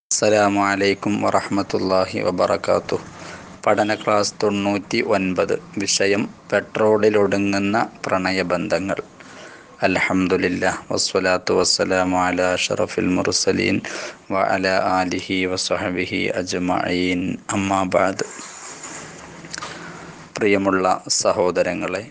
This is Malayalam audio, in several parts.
അസ്സലാമു അലൈക്കും വറഹ്മത്തുള്ളാഹി വബറകാതുഹു പഠന ക്ലാസ് തൊണ്ണൂറ്റി ഒൻപത് വിഷയം പെട്രോളിലൊടുങ്ങുന്ന പ്രണയബന്ധങ്ങൾ അൽഹംദുലില്ലാ വസ്സലാത്തു വസ്സലാമു അലാ അഷ്റഫിൽ മുർസലീൻ വ അലാ ആലിഹി വസഹബിഹി അജ്മഈൻ അമ്മാ ബഅദ് പ്രിയമുള്ള സഹോദരങ്ങളെ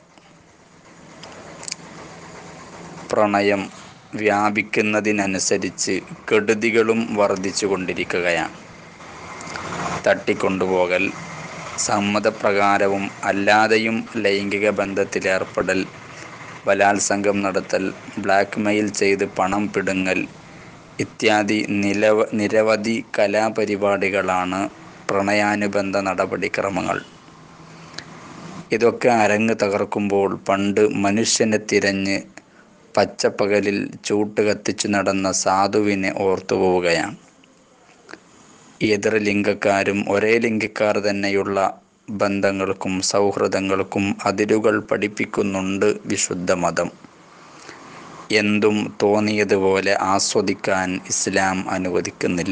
പ്രണയം വ്യാപിക്കുന്നതിനനുസരിച്ച് കെടുതികളും വർദ്ധിച്ചു കൊണ്ടിരിക്കുകയാണ് തട്ടിക്കൊണ്ടുപോകൽ സമ്മതപ്രകാരവും അല്ലാതെയും ലൈംഗിക ബന്ധത്തിലേർപ്പെടൽ ബലാത്സംഗം നടത്തൽ ബ്ലാക്ക് മെയിൽ ചെയ്ത് പണം പിടുങ്ങൽ ഇത്യാദി നിലവ നിരവധി കലാപരിപാടികളാണ് പ്രണയാനുബന്ധ നടപടിക്രമങ്ങൾ ഇതൊക്കെ അരങ്ങ് തകർക്കുമ്പോൾ പണ്ട് മനുഷ്യനെ തിരഞ്ഞ് പച്ചപ്പകലിൽ ചൂട്ട് കത്തിച്ചു നടന്ന സാധുവിനെ ഓർത്തുപോവുകയാണ് എതിർ ലിംഗക്കാരും ഒരേ ലിംഗക്കാർ തന്നെയുള്ള ബന്ധങ്ങൾക്കും സൗഹൃദങ്ങൾക്കും അതിരുകൾ പഠിപ്പിക്കുന്നുണ്ട് വിശുദ്ധ മതം എന്തും തോന്നിയതുപോലെ ആസ്വദിക്കാൻ ഇസ്ലാം അനുവദിക്കുന്നില്ല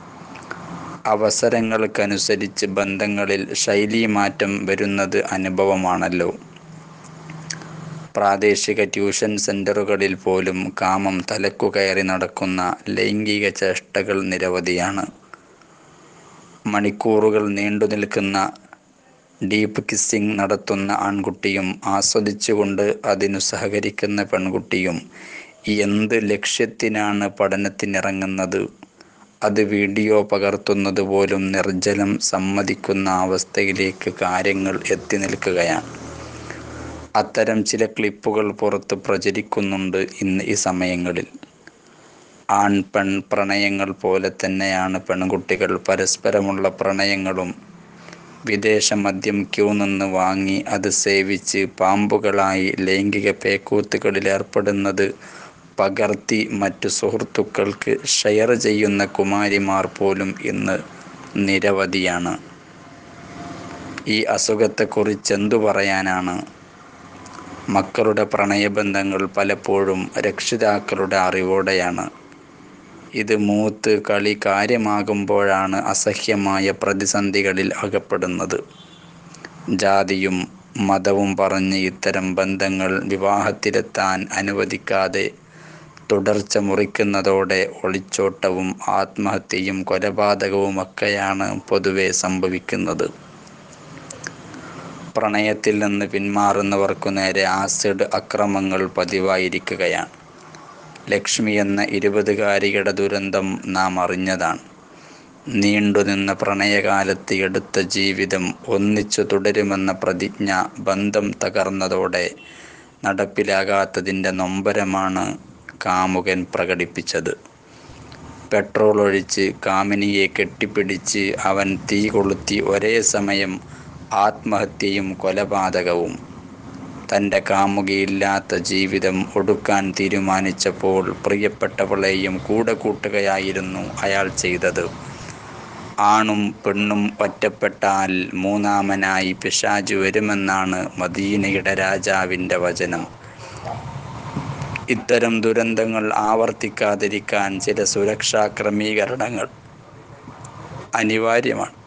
അവസരങ്ങൾക്കനുസരിച്ച് ബന്ധങ്ങളിൽ ശൈലീമാറ്റം വരുന്നത് അനുഭവമാണല്ലോ പ്രാദേശിക ട്യൂഷൻ സെൻ്ററുകളിൽ പോലും കാമം തലക്കു കയറി നടക്കുന്ന ലൈംഗിക ചേഷ്ടകൾ നിരവധിയാണ് മണിക്കൂറുകൾ നീണ്ടു നിൽക്കുന്ന ഡീപ്പ് കിസ്സിംഗ് നടത്തുന്ന ആൺകുട്ടിയും ആസ്വദിച്ചുകൊണ്ട് അതിനു സഹകരിക്കുന്ന പെൺകുട്ടിയും എന്ത് ലക്ഷ്യത്തിനാണ് പഠനത്തിനിറങ്ങുന്നത് അത് വീഡിയോ പകർത്തുന്നത് പോലും നിർജ്ജലം സമ്മതിക്കുന്ന അവസ്ഥയിലേക്ക് കാര്യങ്ങൾ എത്തി നിൽക്കുകയാണ് അത്തരം ചില ക്ലിപ്പുകൾ പുറത്ത് പ്രചരിക്കുന്നുണ്ട് ഇന്ന് ഈ സമയങ്ങളിൽ ആൺ പെൺ പ്രണയങ്ങൾ പോലെ തന്നെയാണ് പെൺകുട്ടികൾ പരസ്പരമുള്ള പ്രണയങ്ങളും വിദേശ മദ്യം ക്യൂ നിന്ന് വാങ്ങി അത് സേവിച്ച് പാമ്പുകളായി ലൈംഗിക പേക്കൂത്തുകളിൽ ഏർപ്പെടുന്നത് പകർത്തി മറ്റു സുഹൃത്തുക്കൾക്ക് ഷെയർ ചെയ്യുന്ന കുമാരിമാർ പോലും ഇന്ന് നിരവധിയാണ് ഈ അസുഖത്തെക്കുറിച്ചെന്തു പറയാനാണ് മക്കളുടെ പ്രണയബന്ധങ്ങൾ പലപ്പോഴും രക്ഷിതാക്കളുടെ അറിവോടെയാണ് ഇത് മൂത്ത് കളി കാര്യമാകുമ്പോഴാണ് അസഹ്യമായ പ്രതിസന്ധികളിൽ അകപ്പെടുന്നത് ജാതിയും മതവും പറഞ്ഞ് ഇത്തരം ബന്ധങ്ങൾ വിവാഹത്തിലെത്താൻ അനുവദിക്കാതെ തുടർച്ച മുറിക്കുന്നതോടെ ഒളിച്ചോട്ടവും ആത്മഹത്യയും കൊലപാതകവുമൊക്കെയാണ് പൊതുവെ സംഭവിക്കുന്നത് പ്രണയത്തിൽ നിന്ന് പിന്മാറുന്നവർക്കു നേരെ ആസിഡ് അക്രമങ്ങൾ പതിവായിരിക്കുകയാണ് ലക്ഷ്മി എന്ന ഇരുപതുകാരിയുടെ ദുരന്തം നാം അറിഞ്ഞതാണ് നീണ്ടുനിന്ന പ്രണയകാലത്ത് എടുത്ത ജീവിതം ഒന്നിച്ചു തുടരുമെന്ന പ്രതിജ്ഞ ബന്ധം തകർന്നതോടെ നടപ്പിലാകാത്തതിൻ്റെ നൊമ്പരമാണ് കാമുകൻ പ്രകടിപ്പിച്ചത് പെട്രോൾ ഒഴിച്ച് കാമിനിയെ കെട്ടിപ്പിടിച്ച് അവൻ തീ കൊളുത്തി ഒരേ സമയം ആത്മഹത്യയും കൊലപാതകവും തൻ്റെ കാമുകയില്ലാത്ത ജീവിതം ഒടുക്കാൻ തീരുമാനിച്ചപ്പോൾ പ്രിയപ്പെട്ടവളെയും കൂടെ കൂട്ടുകയായിരുന്നു അയാൾ ചെയ്തത് ആണും പെണ്ണും ഒറ്റപ്പെട്ടാൽ മൂന്നാമനായി പിശാജ് വരുമെന്നാണ് മദീനയുടെ രാജാവിൻ്റെ വചനം ഇത്തരം ദുരന്തങ്ങൾ ആവർത്തിക്കാതിരിക്കാൻ ചില സുരക്ഷാ ക്രമീകരണങ്ങൾ അനിവാര്യമാണ്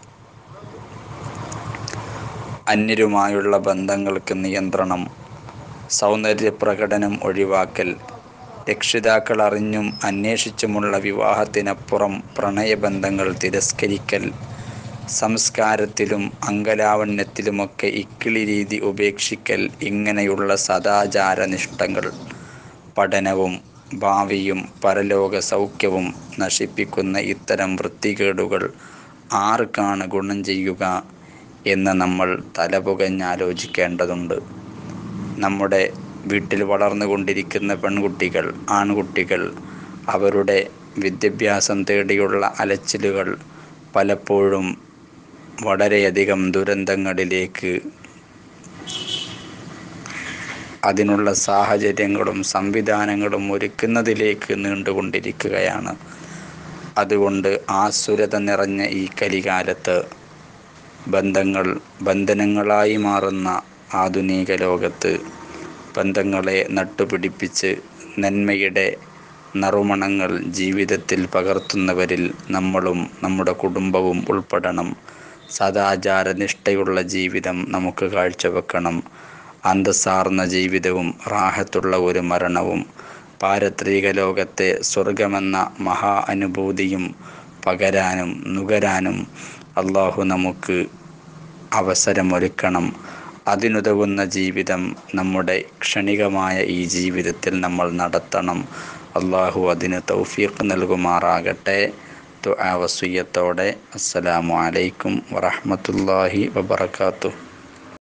അന്യരുമായുള്ള ബന്ധങ്ങൾക്ക് നിയന്ത്രണം സൗന്ദര്യ പ്രകടനം ഒഴിവാക്കൽ രക്ഷിതാക്കൾ അറിഞ്ഞും അന്വേഷിച്ചുമുള്ള വിവാഹത്തിനപ്പുറം പ്രണയബന്ധങ്ങൾ തിരസ്കരിക്കൽ സംസ്കാരത്തിലും അങ്കലാവണ്യത്തിലുമൊക്കെ ഇക്കിളി രീതി ഉപേക്ഷിക്കൽ ഇങ്ങനെയുള്ള സദാചാര നിഷ്ഠകൾ പഠനവും ഭാവിയും പരലോക സൗഖ്യവും നശിപ്പിക്കുന്ന ഇത്തരം വൃത്തികേടുകൾ ആർക്കാണ് ഗുണം ചെയ്യുക എന്ന് നമ്മൾ തലപുകഞ്ഞാലോചിക്കേണ്ടതുണ്ട് നമ്മുടെ വീട്ടിൽ വളർന്നുകൊണ്ടിരിക്കുന്ന പെൺകുട്ടികൾ ആൺകുട്ടികൾ അവരുടെ വിദ്യാഭ്യാസം തേടിയുള്ള അലച്ചിലുകൾ പലപ്പോഴും വളരെയധികം ദുരന്തങ്ങളിലേക്ക് അതിനുള്ള സാഹചര്യങ്ങളും സംവിധാനങ്ങളും ഒരുക്കുന്നതിലേക്ക് നീണ്ടുകൊണ്ടിരിക്കുകയാണ് അതുകൊണ്ട് ആസുരത നിറഞ്ഞ ഈ കലികാലത്ത് ബന്ധങ്ങൾ ബന്ധനങ്ങളായി മാറുന്ന ആധുനിക ലോകത്ത് ബന്ധങ്ങളെ നട്ടുപിടിപ്പിച്ച് നന്മയുടെ നറുമണങ്ങൾ ജീവിതത്തിൽ പകർത്തുന്നവരിൽ നമ്മളും നമ്മുടെ കുടുംബവും ഉൾപ്പെടണം സദാചാരനിഷ്ഠയുള്ള ജീവിതം നമുക്ക് കാഴ്ചവെക്കണം അന്തസ്സാർന്ന ജീവിതവും റാഹത്തുള്ള ഒരു മരണവും പാരത്രിക ലോകത്തെ സ്വർഗമെന്ന മഹാ അനുഭൂതിയും പകരാനും നുകരാനും അള്ളാഹു നമുക്ക് അവസരമൊരുക്കണം അതിനുതകുന്ന ജീവിതം നമ്മുടെ ക്ഷണികമായ ഈ ജീവിതത്തിൽ നമ്മൾ നടത്തണം അള്ളാഹു അതിന് തൗഫീഖ് നൽകുമാറാകട്ടെ ദുആ വസിയ്യത്തോടെ അസ്സലാമു അലൈക്കും വറഹ്മത്തുള്ളാഹി വബറകാതുഹു